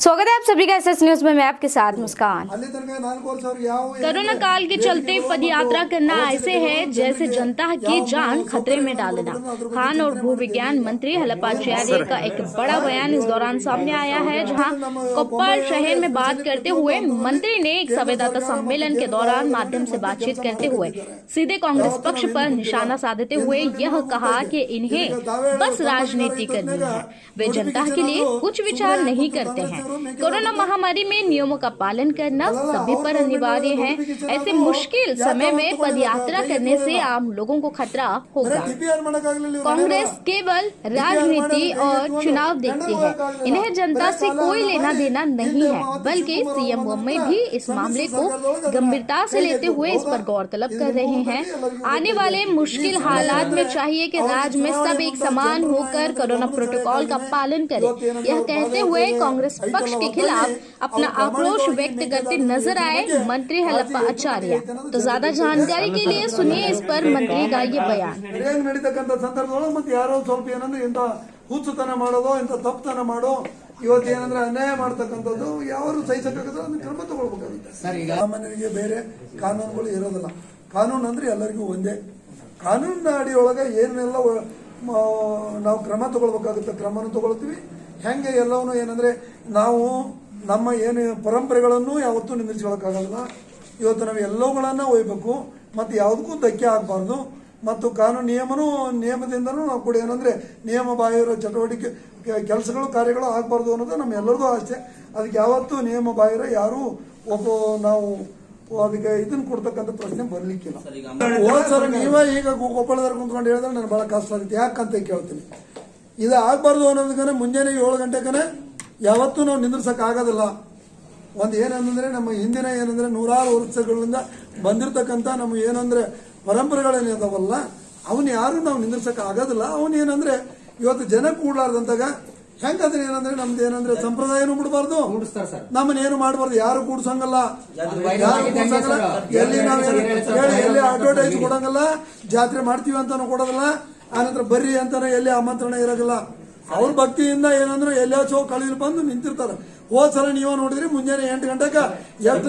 स्वागत है आप सभी का एस न्यूज में मैं आपके साथ मुस्कान ಅಲ್ಲಿ ತನಕ ನಾಲ್ಕು ವರ್ಷ ಅವ್ರಿಗೆ ಯಾವ कोरोना काल के चलते पद यात्रा करना ऐसे है जैसे जनता की जान खतरे में डाल देना खान और भू विज्ञान मंत्री हलपाचार्य का एक बड़ा बयान इस दौरान सामने आया है जहां कोप्पल शहर में बात करते हुए मंत्री ने एक संवाददाता सम्मेलन के दौरान माध्यम से बातचीत करते हुए सीधे कांग्रेस पक्ष पर निशाना साधते हुए यह कहा कि इन्हें बस राजनीति करनी है वे जनता के लिए कुछ विचार नहीं करते हैं कोरोना महामारी में नियमों का पालन करना सभी पर अनिवार्य है ऐसे मुश्किल समय में पद यात्रा करने से आम लोगों को खतरा होगा ಟಿಪಿಆರ್ ಮಾಡಕ್ಕಾಗ್ಲಿಲ್ಲ ಇವ್ರು कांग्रेस केवल राजनीति और चुनाव देखती है इन्हें जनता से कोई लेना देना नहीं है बल्कि सीएम मुंबई भी इस मामले को गंभीरता से लेते हुए इस पर गौरतलब कर रहे हैं आने वाले मुश्किल हालात में चाहिए कि राज्य में सब एक समान होकर कोरोना प्रोटोकॉल का पालन करें यह कहते हुए कांग्रेस पक्ष के खिलाफ अपना आक्रोश व्यक्त करते नजर आए मंत्री हलप्पा आचार्य तो ज्यादा जानकारी के लिए सुनिए इस पर मंत्री का ये बयान ಸರಿಯಾಗಿ ನಡೀತಕ್ಕಂಥ ಸಂದರ್ಭದೊಳಗೆ ಮತ್ತೆ ಯಾರೋ ಸ್ವಲ್ಪ ಏನಂದ್ರೆ ಇಂಥ ಹುಚ್ಚುತನ ಮಾಡೋದು ಇಂಥ ತಪ್ಪುತನ ಮಾಡೋ ಇವತ್ತು ಏನಂದ್ರೆ ಅನ್ಯಾಯ ಮಾಡ್ತಕ್ಕಂಥದ್ದು ಯಾರು ಸಹಿಸಕ್ಕಾಗದ ಅದನ್ನ ಕ್ರಮ ತಗೊಳ್ಬೇಕಾಗುತ್ತೆ ಸಾಮಾನ್ಯರಿಗೆ ಬೇರೆ ಕಾನೂನುಗಳು ಇರೋದಿಲ್ಲ ಕಾನೂನು ಅಂದ್ರೆ ಎಲ್ಲರಿಗೂ ಒಂದೇ ಕಾನೂನಿನ ಅಡಿಯೊಳಗೆ ಏನೆಲ್ಲ ಒ- ಮ- ನಾವು ಕ್ರಮ ತಗೊಳ್ಬೇಕಾಗುತ್ತೆ ಕ್ರಮನೂ ತಗೊಳ್ತೀವಿ ಹೆಂಗೆ ಎಲ್ಲವನ್ನೂ ಏನಂದ್ರೆ ನಾವು ನಮ್ಮ ಏನು ಪರಂಪರೆಗಳನ್ನು ಯಾವತ್ತೂ ನಿಂದಿಸ್ಕೊಳಕ್ಕಾಗಲ್ಲ ಇವತ್ತು ನಾವು ಎಲ್ಲವುಗಳನ್ನ ಒಯ್ಬೇಕು ಮತ್ತು ಯಾವುದಕ್ಕೂ ಧಕ್ಕೆ ಆಗಬಾರ್ದು ಮತ್ತು ಕಾನೂನು ನಿಯಮನೂ ನಿಯಮದಿಂದನೂ ನಾವು ಕೂಡ ಏನಂದ್ರೆ ನಿಯಮ ಬಾಹಿರ ಚಟುವಟಿಕೆ ಕೆ- ಕೆಲಸಗಳು ಕಾರ್ಯಗಳು ಆಗಬಾರ್ದು ಅನ್ನೋದು ನಮ್ಮ ಎಲ್ಲರಿಗೂ ಆಸೆ ಅದಕ್ಕೆ ಯಾವತ್ತೂ ನಿಯಮ ಬಾಹಿರ ಯಾರೂ ಒಬ್ಬ ನಾವು ಅದಕ್ಕೆ ಇದನ್ನ ಕೊಡ್ತಕ್ಕಂಥ ಪ್ರಶ್ನೆ ಬರ್ಲಿಕ್ಕಿಲ್ಲ ಹೋದ್ ಸಲ ನೀವೇ ಈಗ ಗೊ- ಕೊಪ್ಪಳದಲ್ಲಿ ಕುಂತ್ಕೊಂಡು ಹೇಳಿದ್ರೆ ನನಗೆ ಬಹಳ ಕಷ್ಟ ಆಗುತ್ತೆ ಯಾಕಂತ ಕೇಳ್ತೀನಿ ಇದು ಆಗಬಾರ್ದು ಅನ್ನೋದಕ್ಕನೆ ಮುಂಜಾನೆ ಏಳು ಗಂಟೆಗನೆ ಯಾವತ್ತೂ ನಾವು ನಿಂದ್ರಸಕ್ ಆಗೋದಿಲ್ಲ ಒಂದು ಏನಂದ್ರೆ ನಮ್ಮ ಹಿಂದಿನ ಏನಂದ್ರೆ ನೂರಾರು ವರ್ಷಗಳಿಂದ ಬಂದಿರತಕ್ಕಂಥ ನಮ್ಮ ಏನಂದ್ರೆ ಪರಂಪರೆಗಳೇನಿದಾವಲ್ಲ ಅವನ್ ಯಾರು ನಾವು ನಿಂದ್ರಸಕ್ ಆಗೋದಿಲ್ಲ ಅವನ್ ಏನಂದ್ರೆ ಇವತ್ತು ಜನ ಕೂಡ್ಲಾರ್ದಂತಾಗ ಹೆಂಗಂದ್ರೆ ಏನಂದ್ರೆ ನಮ್ದು ಏನಂದ್ರೆ ಸಂಪ್ರದಾಯನೂ ಬಿಡಬಾರ್ದು ನಮ್ಮನ್ನ ಏನು ಮಾಡಬಾರ್ದು ಯಾರು ಕೂಡ್ಸಂಗಲ್ಲ ಯಾರು ಕೂಡ್ಸಂಗಲ್ಲ ಎಲ್ಲಿ ನಾವು ಹೇಳಿ ಎಲ್ಲಿ ಅಡ್ವರ್ಟೈಸ್ ಕೊಡಂಗಲ್ಲ ಜಾತ್ರೆ ಮಾಡ್ತೀವಿ ಅಂತಾನು ಕೊಡೋದಿಲ್ಲ ಆನಂತರ ಬರ್ರಿ ಅಂತಾನು ಎಲ್ಲಿ ಆಮಂತ್ರಣ ಇರೋದಿಲ್ಲ ಅವ್ರ ಭಕ್ತಿಯಿಂದ ಏನಂದ್ರೆ ಎಲ್ಲೋ ಚೋ ಕಳೀಲಿ ಬಂದು ನಿಂತಿರ್ತಾರೆ ಹೋದ್ ಸಲ ನೀವು ನೋಡಿದ್ರಿ ಮುಂಜಾನೆ ಎಂಟು ಗಂಟೆಗೆ ಎಷ್ಟು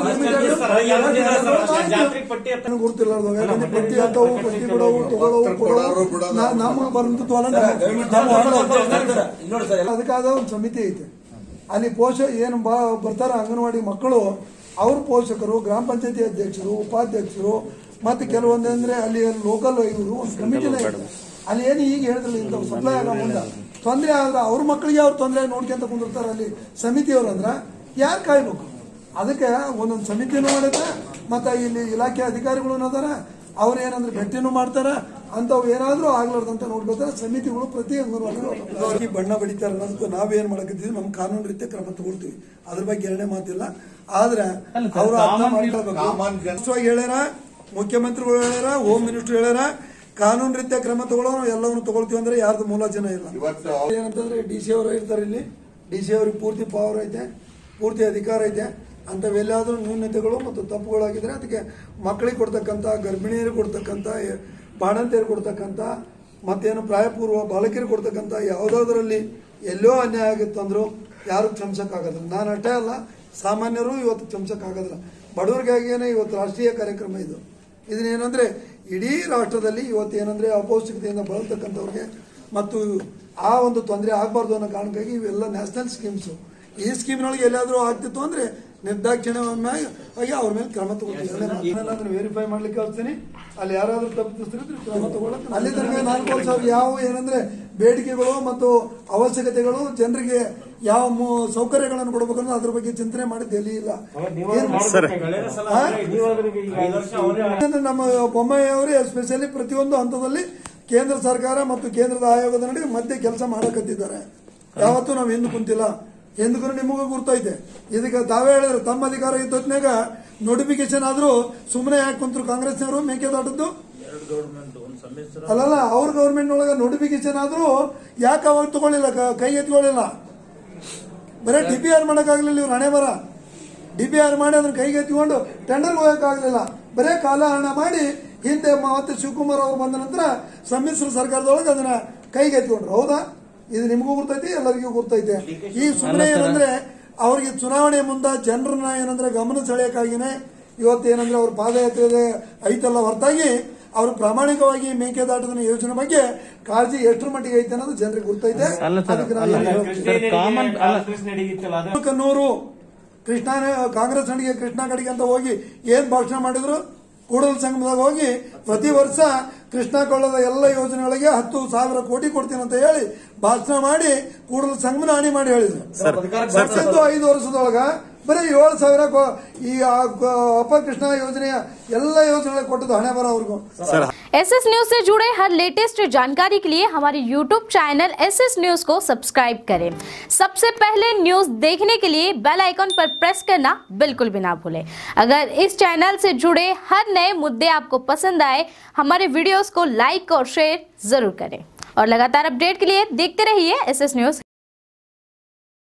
ನನಗೆ ಗೊತ್ತಿಲ್ಲ ಯಾಕಂದ್ರೆ ಪಟ್ಟಿ ಹಾಕವು ಪಟ್ಟಿ ಬಿಡವು ತಗೊಳ್ಳವು ಕೊಡವು ನಮಗೆ ಬಂದಿದ್ವಲ್ಲ ಅದಕ್ಕಾದ ಒಂದು ಸಮಿತಿ ಐತೆ ಅಲ್ಲಿ ಪೋಷ ಏನು ಬಾ ಬರ್ತಾರ ಅಂಗನವಾಡಿ ಮಕ್ಕಳು ಅವ್ರ ಪೋಷಕರು ಗ್ರಾಮ ಪಂಚಾಯತಿ ಅಧ್ಯಕ್ಷರು ಉಪಾಧ್ಯಕ್ಷರು ಮತ್ತೆ ಕೆಲವೊಂದಂದ್ರೆ ಅಲ್ಲಿ ಲೋಕಲ್ ಇವರು ಒಂದು ಕಮಿಟಿನೇ ಐತೆ ಅಲ್ಲಿ ಏನು ಈಗ ಹೇಳಿದ್ರಲ್ಲ ಇಂಥವು ಸಪ್ಲೈ ಆಗೋ ಮುಂದೆ ತೊಂದರೆ ಆದ್ರೆ ಅವ್ರ ಮಕ್ಕಳಿಗೆ ಅವ್ರು ತೊಂದರೆ ನೋಡ್ಕೊಂತ ಕುಂದಿರ್ತಾರ ಅಲ್ಲಿ ಸಮಿತಿಯವ್ರು ಅಂದ್ರ ಯಾರು ಕಾಯ್ಬೇಕು ಅದಕ್ಕೆ ಒಂದೊಂದು ಸಮಿತಿನೂ ಮಾಡುತ್ತೆ ಮತ್ತೆ ಇಲ್ಲಿ ಇಲಾಖೆ ಅಧಿಕಾರಿಗಳು ಅದಾರ ಅವ್ರು ಏನಂದ್ರೆ ಭೇಟಿನೂ ಮಾಡ್ತಾರ ಅಂತವ್ ಏನಾದ್ರೂ ಆಗ್ಲಾರ್ದಂತ ನೋಡ್ಬೇಕಾದ್ರೆ ಸಮಿತಿಗಳು ಪ್ರತಿ ಅಂಗನವಾಡಿ ಬಣ್ಣ ಬಡಿತಾರ ಅನ್ನೋದಕ್ಕೂ ನಾವೇನ್ ಮಾಡಕತ್ತೀವಿ ನಮ್ಮ ಕಾನೂನು ರೀತಿ ಕ್ರಮ ತಗೊಳ್ತೀವಿ ಅದ್ರ ಬಗ್ಗೆ ಎರಡನೇ ಮಾತಿಲ್ಲ ಆದ್ರೆ ಅವರು ಅರ್ಥ ಮಾಡ್ಕೊಳ್ಬೇಕು ಸ್ಪಷ್ಟವಾಗಿ ಹೇಳ್ಯಾರ ಮುಖ್ಯಮಂತ್ರಿಗಳು ಹೇಳ್ಯಾರ ಹೋಮ್ ಮಿನಿಸ್ಟರ್ ಹೇಳ್ಯಾರ ಕಾನೂನು ರೀತಿಯ ಕ್ರಮ ತಗೊಳ್ಳೋನು ಎಲ್ಲವನ್ನು ತಗೊಳ್ತೀವಿ ಅಂದ್ರೆ ಯಾರ್ದು ಮೂಲಾಜನ ಇಲ್ಲ ಏನಂತಂದ್ರೆ ಡಿ ಸಿ ಅವರು ಇರ್ತಾರೆ ಇಲ್ಲಿ ಡಿ ಸಿ ಅವ್ರಿಗೆ ಪೂರ್ತಿ ಪವರ್ ಐತೆ ಪೂರ್ತಿ ಅಧಿಕಾರ ಐತೆ ಅಂಥವೆಲ್ಲಾದ್ರೂ ನ್ಯೂನತೆಗಳು ಮತ್ತು ತಪ್ಪುಗಳಾಗಿದ್ರೆ ಅದಕ್ಕೆ ಮಕ್ಕಳಿಗೆ ಕೊಡ್ತಕ್ಕಂಥ ಗರ್ಭಿಣಿಯರಿಗೆ ಕೊಡ್ತಕ್ಕಂಥ ಬಾಣಂತಿಯರಿಗೆ ಕೊಡ್ತಕ್ಕಂಥ ಮತ್ತೇನು ಪ್ರಾಯಪೂರ್ವ ಬಾಲಕಿಯರಿಗೆ ಕೊಡ್ತಕ್ಕಂಥ ಯಾವುದಾದ್ರಲ್ಲಿ ಎಲ್ಲೋ ಅನ್ಯಾಯ ಆಗಿತ್ತಂದ್ರು ಯಾರು ಕ್ಷಮಿಸಕ್ಕಾಗೋದಿಲ್ಲ ನಾನು ಅಷ್ಟೇ ಅಲ್ಲ ಸಾಮಾನ್ಯರು ಇವತ್ತು ಕ್ಷಮಿಸಕ್ಕಾಗೋದಿಲ್ಲ ಬಡವರಿಗಾಗಿಯೇ ಇವತ್ತು ರಾಷ್ಟ್ರೀಯ ಕಾರ್ಯಕ್ರಮ ಇದು ಇದನ್ನೇನಂದ್ರೆ ಇಡೀ ರಾಷ್ಟ್ರದಲ್ಲಿ ಇವತ್ತು ಏನಂದ್ರೆ ಅಪೌಷ್ಟಿಕತೆಯಿಂದ ಬಳಲ್ತಕ್ಕಂಥವ್ರಿಗೆ ಮತ್ತು ಆ ಒಂದು ತೊಂದರೆ ಆಗಬಾರ್ದು ಅನ್ನೋ ಕಾರಣಕ್ಕಾಗಿ ಇವೆಲ್ಲ ನ್ಯಾಷನಲ್ ಸ್ಕೀಮ್ಸು ಈ ಸ್ಕೀಮ್ನೊಳಗೆ ಎಲ್ಲಾದರೂ ಆಗ್ತಿತ್ತು ಅಂದ್ರೆ ನಿರ್ದಾಕ್ಷಿಣ್ಯವಾಗಿ ಅವ್ರ ಮೇಲೆ ಕ್ರಮ ತಗೊಳ್ತೀವಿ ವೆರಿಫೈ ಮಾಡ್ಲಿಕ್ಕೆ ಕಳಿಸ್ತೀನಿ ಅಲ್ಲಿ ಯಾರಾದ್ರೂ ತಪ್ಪಿಸಿದ್ರೆ ಕ್ರಮ ತಗೊಳ್ಳಕ್ಕೆ ಅಲ್ಲಿ ತನಕ ನಾಲ್ಕು ವರ್ಷ ಅವ್ರು ಯಾವ ಏನಂದ್ರೆ ಬೇಡಿಕೆಗಳು ಮತ್ತು ಅವಶ್ಯಕತೆಗಳು ಜನರಿಗೆ ಯಾವ ಮು- ಸೌಕರ್ಯಗಳನ್ನು ಕೊಡಬೇಕನ್ನೋ ಅದ್ರ ಬಗ್ಗೆ ಚಿಂತನೆ ಮಾಡಿದ್ದು ಎಲ್ಲಿ ಇಲ್ಲ ಏನು? ನಮ್ಮ ಬೊಮ್ಮಾಯಿ ಅವರು ಎಸ್ಪೆಷಲಿ ಪ್ರತಿಯೊಂದು ಹಂತದಲ್ಲಿ ಕೇಂದ್ರ ಸರ್ಕಾರ ಮತ್ತು ಕೇಂದ್ರದ ಆಯೋಗದ ನಡುವೆ ಮಧ್ಯೆ ಕೆಲಸ ಮಾಡಕತ್ತಿದ್ದಾರೆ ಯಾವತ್ತೂ ನಾವು ಹಿಂದೆ ಕುಂತಿಲ್ಲ ಹಿಂದಕ್ಕೂ ನಿಮಗೂ ಗುರ್ತೈತೆ ಇದಕ್ಕೆ ತಾವೇ ಹೇಳಿದ್ರೆ ತಮ್ಮ ಅಧಿಕಾರ ಇದ್ದೊತ್ನಾಗ ನೋಟಿಫಿಕೇಶನ್ ಆದ್ರೂ ಸುಮ್ಮನೆ ಯಾಕೆ ಕುಂತರು ಕಾಂಗ್ರೆಸ್ನವರು ಮೇಕೆದಾಟದ್ದು ಅಲ್ಲಲ್ಲ ಅವ್ರ ಗೌರ್ಮೆಂಟ್ ಒಳಗೆ ನೋಟಿಫಿಕೇಶನ್ ಆದ್ರೂ ಯಾಕೆ ಅವಾಗ ತಗೊಳ್ಳಿಲ್ಲ ಕ- ಕೈ ಎತ್ಕೊಳ್ಳಿಲ್ಲ ಬರೀ ಡಿ ಪಿ ಆರ್ ಮಾಡೋಕ್ಕಾಗಲಿಲ್ಲ ಇವ್ರು ಹಣೆ ಬರ ಡಿ ಪಿ ಆರ್ ಮಾಡಿ ಅದನ್ನ ಕೈಗೆ ಎತ್ಕೊಂಡು ಟೆಂಡರ್ ಹೋಗಕ್ಕಾಗಲಿಲ್ಲ ಬರೇ ಕಾಲ ಹಣ ಮಾಡಿ ಹಿಂದೆ ಮತ್ತೆ ಶಿವಕುಮಾರ್ ಅವರು ಬಂದ ನಂತರ ಸಮ್ಮಿಶ್ರ ಸರ್ಕಾರದೊಳಗೆ ಅದನ್ನ ಕೈಗೆ ಎತ್ಕೊಂಡ್ರು ಹೌದಾ ಇದು ನಿಮಗೂ ಗುರ್ತೈತಿ ಎಲ್ಲರಿಗೂ ಗುರ್ತೈತೆ ಈ ಸುಮ್ಮನೆ ಏನಂದ್ರೆ ಅವ್ರಿಗೆ ಚುನಾವಣೆ ಮುಂದೆ ಜನರನ್ನ ಏನಂದ್ರೆ ಗಮನ ಸೆಳೆಯಕ್ಕಾಗಿನೇ ಇವತ್ತು ಏನಂದ್ರೆ ಅವ್ರ ಪಾದಯಾತ್ರೆ ಐತಲ್ಲ ಹೊರತಾಗಿ ಅವರು ಪ್ರಾಮಾಣಿಕವಾಗಿ ಮೇಕೆದಾಟದ ಯೋಜನೆ ಬಗ್ಗೆ ಕಾಳಜಿ ಎಷ್ಟರ ಮಟ್ಟಿಗೆ ಐತೆ ಅನ್ನೋದು ಜನರಿಗೆ ಗೊತ್ತೈತೆ ಅಲ್ಲ ಸರ್, ಅದಕ್ಕೆ ಅಲ್ಲ. ನಾನು ಹೇಳ್ತೀನಿ. ಸರ್, ಕಾಮನ್ ಅಲ್ಲ. ನಡೀಗಿತ್ತಲ್ಲ ಅದು ಕನ್ನೂರು ಕೃಷ್ಣ ಕಾಂಗ್ರೆಸ್ ಅಣಿಗೆ ಕೃಷ್ಣ ಕಡೆಗೆ ಅಂತ ಹೋಗಿ ಏನ್ ಭಾಷಣ ಮಾಡಿದ್ರು ಕೂಡಲ ಸಂಗಮದಾಗ ಹೋಗಿ ಪ್ರತಿ ವರ್ಷ ಕೃಷ್ಣ ಕೊಳ್ಳದ ಎಲ್ಲ ಯೋಜನೆಗಳಿಗೆ ಹತ್ತು ಸಾವಿರ ಕೋಟಿ ಕೊಡ್ತೀನಿ ಅಂತ ಹೇಳಿ ಭಾಷಣ ಮಾಡಿ ಕೂಡಲ ಸಂಗಮನ ಹಾನಿ ಮಾಡಿ ಹೇಳಿದ್ರು ಸತ್ತಿದ್ದು ಐದು ವರ್ಷದೊಳಗ ಬರೀ ಏಳು ಸಾವಿರ ಕೊ- ಈ ಆ ಕ- ಅಪ್ಪ ಕೃಷ್ಣ ಯೋಜನೆಯ ಎಲ್ಲ ಯೋಜನೆಗಳಿಗೆ ಕೊಟ್ಟದ್ದು ಹಣೆ ಬರ ಅವ್ರಿಗೂ एस एस न्यूज से जुड़े हर लेटेस्ट जानकारी के लिए हमारे YouTube channel S S news को सब्सक्राइब करें सबसे पहले न्यूज देखने के लिए बेल आइकन पर प्रेस करना बिल्कुल भी ना भूलें अगर इस चैनल से जुड़े हर नए मुद्दे आपको पसंद आए हमारे वीडियोस को लाइक और शेयर जरूर करें और लगातार अपडेट के लिए देखते रहिए एस एस न्यूज